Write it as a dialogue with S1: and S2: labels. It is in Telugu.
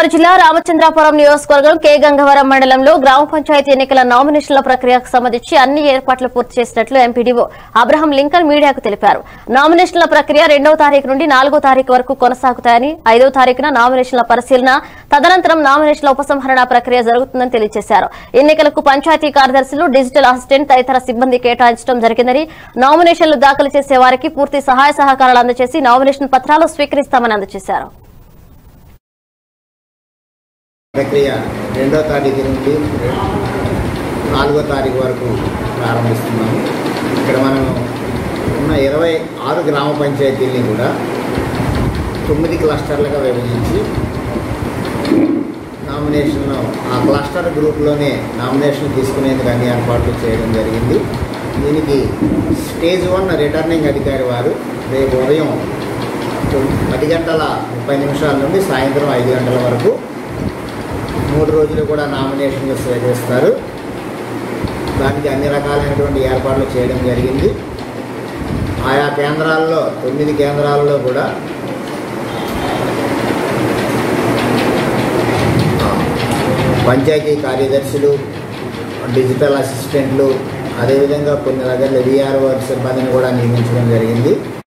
S1: గోదావరి జిల్లా రామచంద్రాపురం నియోజకవర్గం కే గంగవరం మండలంలో గ్రామ పంచాయతీ ఎన్నికల నామినేషన్ల ప్రక్రియకు సంబంధించి అన్ని ఏర్పాట్లు పూర్తి చేసినట్లు ఎంపీడీఓ అబ్రహం లింకన్ మీడియాకు తెలిపారు నామినేషన్ల ప్రక్రియ రెండవ తారీఖు నుండి నాలుగో తారీఖు వరకు కొనసాగుతాయని ఐదవ తారీఖున నామినేషన్ల పరిశీలన తదనంతరం నామినేషన్ల ఉపసంహరణ ప్రక్రియ జరుగుతుందని తెలియజేశారు ఎన్నికలకు పంచాయతీ కార్యదర్శులు డిజిటల్ అసిస్టెంట్ తదితర సిబ్బంది కేటాయించడం జరిగిందని నామినేషన్లు దాఖలు చేసే వారికి పూర్తి సహాయ సహకారాలు అందజేసి నామినేషన్ పత్రాలు స్వీకరిస్తామని అందజేశారు
S2: ప్రక్రియ రెండో తారీఖు నుండి నాలుగో తారీఖు వరకు ప్రారంభిస్తున్నాము ఇక్కడ మనం ఉన్న ఇరవై ఆరు గ్రామ పంచాయతీల్ని కూడా తొమ్మిది క్లస్టర్లుగా విభజించి నామినేషన్ ఆ క్లస్టర్ గ్రూప్లోనే నామినేషన్ తీసుకునేందుకు అన్ని ఏర్పాట్లు చేయడం జరిగింది దీనికి స్టేజ్ వన్ రిటర్నింగ్ అధికారి వారు రేపు ఉదయం తొమ్- పది గంటల ముప్పై నిమిషాల నుండి సాయంత్రం ఐదు గంటల వరకు మూడు రోజులు కూడా నామినేషన్లు స్వీకరిస్తారు దానికి అన్ని రకాలైనటువంటి ఏర్పాట్లు చేయడం జరిగింది ఆయా కేంద్రాల్లో తొమ్మిది కేంద్రాల్లో కూడా పంచాయతీ కార్యదర్శులు డిజిటల్ అసిస్టెంట్లు అదేవిధంగా కొన్ని దగ్గర విఆర్ఓ సిబ్బందిని కూడా నియమించడం జరిగింది